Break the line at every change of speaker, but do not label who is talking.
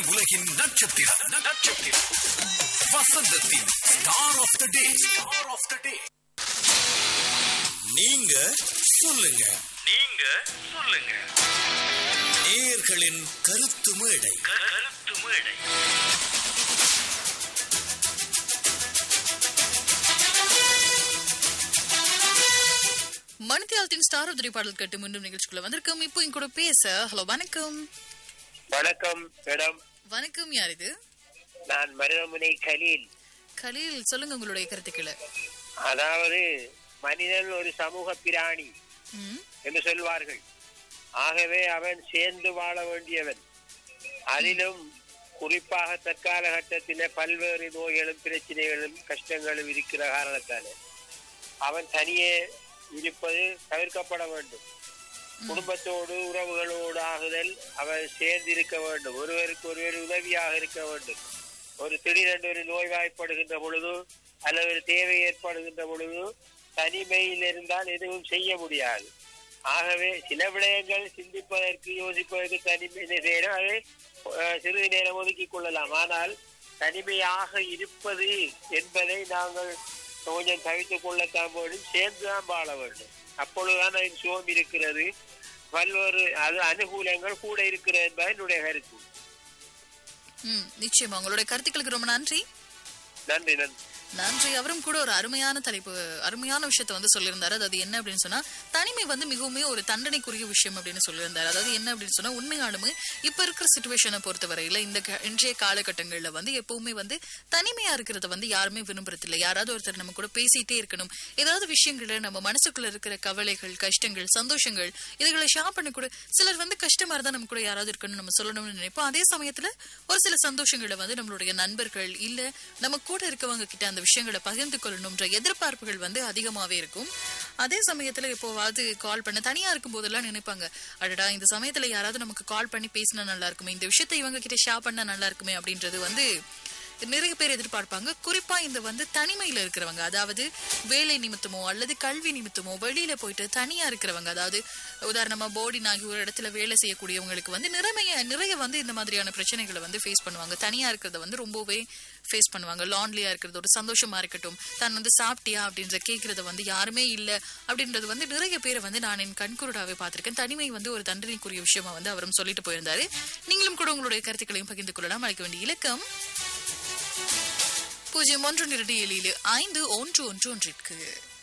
உலகின் நட்சத்திரம் நட்சத்திரம் வசந்தத்தின் star of the day star of the day நீங்க சொல்லுங்க
நீங்க சொல்லுங்க
நேயர்களின் கருத்து மேடை
கருத்து மேடை
மணித்தியாலத்தின் ஸ்டார் உதிரி பாடல் கேட்டு மீண்டும் நிகழ்ச்சிக்குள்ள வந்திருக்கோம் இப்போ என் கூட பேச ஹலோ வணக்கம்
வணக்கம் மேடம்
வணக்கம் யார் இது
நான் மருதமுனை கலீல்
கலீல் சொல்லுங்க உங்களுடைய கருத்துக்களை
அதாவது மனிதன் ஒரு சமூக பிராணி
ம்,
என்று சொல்வார்கள் ஆகவே அவன் சேர்ந்து வாழ வேண்டியவன் அதிலும் குறிப்பாக தற்கால கட்டத்திலே பல்வேறு நோய்களும் பிரச்சனைகளும் கஷ்டங்களும் இருக்கிற காரணத்தாலே அவன் தனியே இருப்பது தவிர்க்கப்பட வேண்டும் குடும்பத்தோடு உறவுகளோடு ஆகுதல் அவன் சேர்ந்து இருக்க வேண்டும் ஒருவருக்கு ஒருவர் உதவியாக இருக்க வேண்டும் ஒரு திடீரென்று ஒரு நோய்வாய்ப்படுகின்ற பொழுது அல்லது ஒரு தேவை ஏற்படுகின்ற பொழுது தனிமையில் இருந்தால் எதுவும் செய்ய முடியாது ஆகவே சில விடயங்கள் சிந்திப்பதற்கு யோசிப்பதற்கு தனிமை செய்யணும் அதை அஹ், சிறிது நேரம் ஒதுக்கிக் கொள்ளலாம் ஆனால் தனிமையாக இருப்பது என்பதை நாங்கள் கொஞ்சம் தவித்துக் கொள்ளத்தான் வேண்டும் சேர்ந்துதான் வாழ வேண்டும் அப்பொழுதுதான் அதில் சுகம் இருக்கிறது பல்வேறு அது அனுகூலங்கள் கூட இருக்கிறது என்பது என்னுடைய கருத்து
ம், நிச்சயமா உங்களுடைய கருத்துக்களுக்கு ரொம்ப நன்றி
நன்றி நன்றி
நன்றி அவரும் கூட ஒரு அருமையான தலைப்பு அருமையான விஷயத்தை வந்து சொல்லியிருந்தாரு அதாவது என்ன அப்படின்னு சொன்னா தனிமை வந்து மிகவும் ஒரு தண்டனைக்குரிய விஷயம் அப்படின்னு சொல்லியிருந்தாரு அதாவது என்ன அப்படின்னு சொன்னா உண்மையாலுமே இப்ப இருக்கிற சுச்சுவேஷனை பொறுத்தவரையில இந்த க- இன்றைய காலகட்டங்கள்ல வந்து எப்பவுமே வந்து தனிமையா இருக்கிறத வந்து யாருமே விரும்புறதில்லை யாராவது ஒருத்தர் நம்ம கூட பேசிட்டே இருக்கணும் ஏதாவது விஷயங்களை நம்ம மனசுக்குள்ள இருக்கிற கவலைகள் கஷ்டங்கள் சந்தோஷங்கள் இதுகளை ஷேர் பண்ண கூட சிலர் வந்து கஷ்டமா இருந்தா நம்ம கூட யாராவது இருக்கணும் நம்ம சொல்லணும்னு நினைப்போம் அதே சமயத்துல ஒரு சில சந்தோஷங்களை வந்து நம்மளுடைய நண்பர்கள் இல்ல நம்ம கூட இருக்கவங்க கிட்ட அந்த விஷயங்களை பகிர்ந்து கொள்ளணும்ன்ற எதிர்பார்ப்புகள் வந்து அதிகமாவே இருக்கும் அதே சமயத்துல எப்போவாவது கால் பண்ண தனியா இருக்கும் போதெல்லாம் நினைப்பாங்க அடடா இந்த சமயத்துல யாராவது நமக்கு கால் பண்ணி பேசினா நல்லா இருக்குமே இந்த விஷயத்தை இவங்க கிட்ட ஷேர் பண்ணா நல்லா இருக்குமே அப்படின்றது வந்து நிறைய பேர் எதிர்பார்ப்பாங்க குறிப்பா இந்த வந்து தனிமையில இருக்கிறவங்க அதாவது வேலை நிமித்தமோ அல்லது கல்வி நிமித்தமோ வெளியில போயிட்டு தனியா இருக்கிறவங்க அதாவது உதாரணமா போர்டின் ஆகி ஒரு இடத்துல வேலை செய்யக்கூடியவங்களுக்கு வந்து நிறைய நிறைய வந்து இந்த மாதிரியான பிரச்சனைகளை வந்து ஃபேஸ் பண்ணுவாங்க தனியா இருக்கிறத வந்து ரொம்பவே ஃபேஸ் பண்ணுவாங்க லான்லியா இருக்கிறது ஒரு சந்தோஷமா இருக்கட்டும் தான் வந்து சாப்பிட்டியா அப்படின்ற கேட்கறது வந்து யாருமே இல்ல அப்படின்றது வந்து நிறைய பேரை வந்து நான் என் கண்குருடாவே பார்த்திருக்கேன் தனிமை வந்து ஒரு தண்டனைக்குரிய விஷயமா வந்து அவரும் சொல்லிட்டு போயிருந்தாரு நீங்களும் கூட உங்களுடைய கருத்துக்களையும் பகிர்ந்து கொள்ளலாம் அழைக்க வேண்டிய இலக்கம் பூஜ்ஜியம் ஒன்று இரண்டு ஏழில் ஐந்து ஒன்று ஒன்று ஒன்றிற்கு